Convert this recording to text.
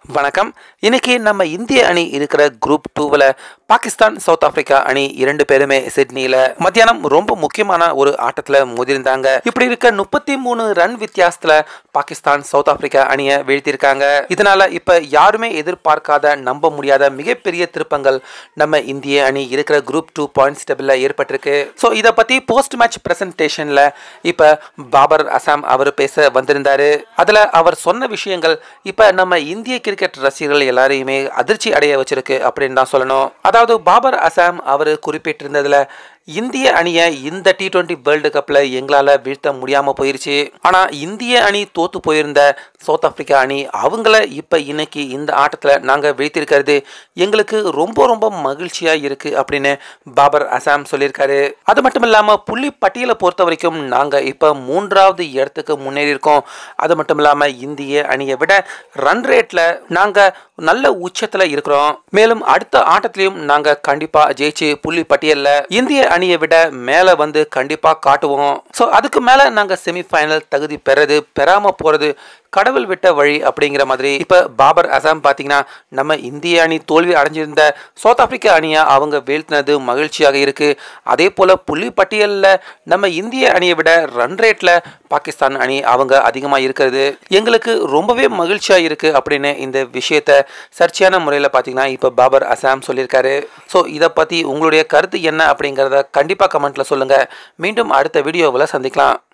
வணக்கம் இன்னைக்கு நம்ம இந்திய அணி இருக்கிற குரூப் டூவில் பாகிஸ்தான் சவுத் ஆப்பிரிக்கா அணி இரண்டு பேருமே சிட்னியில் மத்தியானம் ரொம்ப முக்கியமான ஒரு ஆட்டத்தில் மோதிருந்தாங்க இப்படி இருக்க முப்பத்தி மூணு ரன் வித்தியாசத்தில் பாகிஸ்தான் சவுத் ஆப்பிரிக்கா அணியை வீழ்த்தியிருக்காங்க இதனால இப்போ யாருமே எதிர்பார்க்காத நம்ப முடியாத மிகப்பெரிய திருப்பங்கள் நம்ம இந்திய அணி இருக்கிற குரூப் டூ பாயிண்ட்ஸ் டேபிளில் ஏற்பட்டிருக்கு ஸோ இதை பற்றி போஸ்ட் மேட்ச் பிரசன்டேஷனில் இப்போ பாபர் அசாம் அவர் பேச வந்திருந்தாரு அதில் அவர் சொன்ன விஷயங்கள் இப்போ நம்ம இந்திய கிரிக்கெட் ரசிகர்கள் எல்லாரையுமே அதிர்ச்சி அடைய வச்சிருக்கு அப்படின்னு தான் சொல்லணும் அதாவது பாபர் அசாம் அவர் குறிப்பிட்டிருந்ததுல இந்திய அணியை இந்த டி டுவெண்ட்டி வேர்ல்டு கப்பில் எங்களால் வீழ்த்த முடியாமல் போயிருச்சு ஆனால் இந்திய அணி தோத்து போயிருந்த சவுத் ஆப்பிரிக்கா அணி அவங்கள இப்போ இன்னைக்கு இந்த ஆட்டத்தில் நாங்கள் வீழ்த்திருக்கிறது எங்களுக்கு ரொம்ப ரொம்ப மகிழ்ச்சியாக இருக்குது அப்படின்னு பாபர் அசாம் சொல்லியிருக்காரு அது மட்டும் இல்லாமல் புள்ளி பட்டியலை பொறுத்த வரைக்கும் நாங்கள் இப்போ மூன்றாவது இடத்துக்கு முன்னேறி இருக்கோம் அது மட்டும் இல்லாமல் இந்திய அணியை விட ரன் ரேட்டில் நாங்கள் நல்ல உச்சத்தில் இருக்கிறோம் மேலும் அடுத்த ஆட்டத்திலையும் நாங்கள் கண்டிப்பாக ஜெயிச்சு புள்ளி பட்டியலில் இந்திய அணியை விட மேலே வந்து கண்டிப்பாக காட்டுவோம் ஸோ அதுக்கு மேலே நாங்கள் செமிஃபைனல் தகுதி பெறது பெறாமல் போகிறது கடவுள் விட்ட வழி அப்படிங்கிற மாதிரி இப்போ பாபர் அசாம் பார்த்தீங்கன்னா நம்ம இந்திய அணி தோல்வி அடைஞ்சிருந்த சவுத் ஆப்பிரிக்கா அணியை அவங்க வீழ்த்தினது மகிழ்ச்சியாக இருக்கு அதே போல புள்ளி பட்டியலில் நம்ம இந்திய அணியை விட ரன் ரேட்டில் பாகிஸ்தான் அணி அவங்க அதிகமாக இருக்கிறது எங்களுக்கு ரொம்பவே மகிழ்ச்சியாக இருக்கு அப்படின்னு இந்த விஷயத்த சர்ச்சையான முறையில் பார்த்தீங்கன்னா இப்போ பாபர் அசாம் சொல்லியிருக்காரு ஸோ இதை பற்றி உங்களுடைய கருத்து என்ன அப்படிங்கிறத கண்டிப்பாக கமெண்ட்டில் சொல்லுங்கள் மீண்டும் அடுத்த வீடியோவில் சந்திக்கலாம்